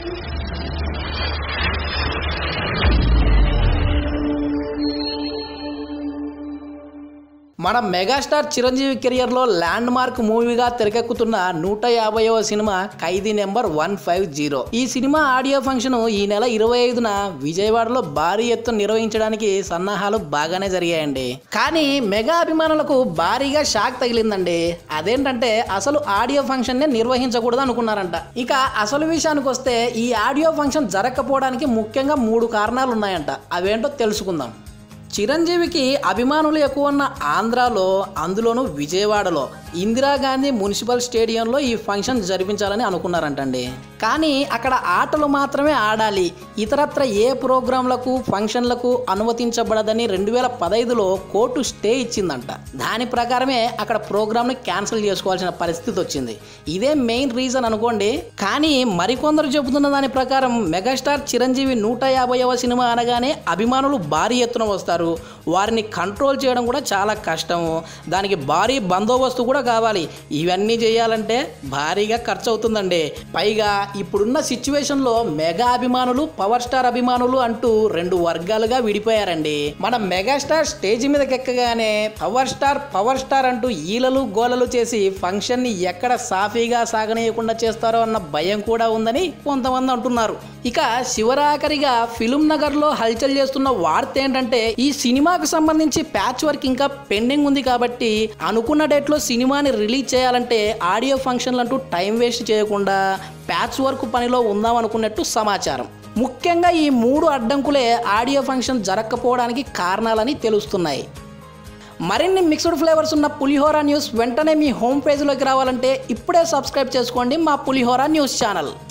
మన మెగాస్టార్ చిరంజీవి కెరియర్లో land mark మూవీగా తెరకెక్కుతున్న నూట యాభైవ సినిమా Khaidi number one five zero ఈ సినిమా ఆడియో ఫంక్షన్ ఈ నెల ఇరవై ఐదున విజయవాడలో భారీ ఎత్తున నిర్వహించడానికి సన్నాహాలు బాగానే జరిగాయండి కానీ మెగా అభిమానులకు భారీగా షాక్ తగిలిందండి అదేంటంటే అసలు ఆడియో ఫంక్షన్ నే నిర్వహించకూడదు అనుకున్నారంట ఇక అసలు విషయానికి వస్తే ఈ ఆడియో ఫంక్షన్ జరగకపోవడానికి ముఖ్యంగా మూడు కారణాలు ఉన్నాయంట అవేంటో తెలుసుకుందాం చిరంజీవికి అభిమానులు ఎక్కువ ఉన్న ఆంధ్రాలో అందులోనూ విజయవాడలో ఇందిరాగాంధీ మున్సిపల్ స్టేడియంలో ఈ ఫంక్షన్ జరిపించాలని అనుకున్నారంటండి కానీ అక్కడ ఆటలు మాత్రమే ఆడాలి ఇతరత్ర ఏ ప్రోగ్రాంలకు ఫంక్షన్లకు అనుమతించబడదని రెండు వేల పదైదులో కోర్టు స్టే ఇచ్చిందంట దాని ప్రకారమే అక్కడ ప్రోగ్రామ్ని క్యాన్సిల్ చేసుకోవాల్సిన పరిస్థితి వచ్చింది ఇదే మెయిన్ రీజన్ అనుకోండి కానీ మరికొందరు చెబుతున్న దాని ప్రకారం మెగాస్టార్ చిరంజీవి నూట యాభైవ సినిమా అనగానే అభిమానులు భారీ ఎత్తున వస్తారు వారిని కంట్రోల్ చేయడం కూడా చాలా కష్టము దానికి భారీ బందోబస్తు కూడా కావాలి ఇవన్నీ చేయాలంటే భారీగా ఖర్చు అవుతుందండి పైగా ఇప్పుడున్న సిచ్యువేషన్లో మెగా అభిమానులు పవర్ స్టార్ అభిమానులు అంటూ రెండు వర్గాలుగా విడిపోయారండి మన మెగాస్టార్ స్టేజ్ మీదకి ఎక్కగానే పవర్ స్టార్ పవర్ స్టార్ అంటూ ఈలలు గోలలు చేసి ఫంక్షన్ ని ఎక్కడ సాఫీగా సాగనీయకుండా చేస్తారో అన్న భయం కూడా ఉందని కొంతమంది అంటున్నారు ఇక శివరాఖరిగా ఫిలిం నగర్ లో హల్చల్ చేస్తున్న వార్త ఏంటంటే ఈ సినిమాకు సంబంధించి ప్యాచ్ వర్క్ ఇంకా పెండింగ్ ఉంది కాబట్టి అనుకున్న డేట్ లో సినిమాని రిలీజ్ చేయాలంటే ఆడియో ఫంక్షన్లు అంటూ టైం వేస్ట్ చేయకుండా ప్యాచ్ వర్క్ పనిలో ఉందాం అనుకున్నట్టు సమాచారం ముఖ్యంగా ఈ మూడు అడ్డంకులే ఆడియో ఫంక్షన్ జరగకపోవడానికి కారణాలని తెలుస్తున్నాయి మరిన్ని మిక్స్డ్ ఫ్లేవర్స్ ఉన్న పులిహోర న్యూస్ వెంటనే మీ హోమ్ పేజ్లోకి రావాలంటే ఇప్పుడే సబ్స్క్రైబ్ చేసుకోండి మా పులిహోర న్యూస్ ఛానల్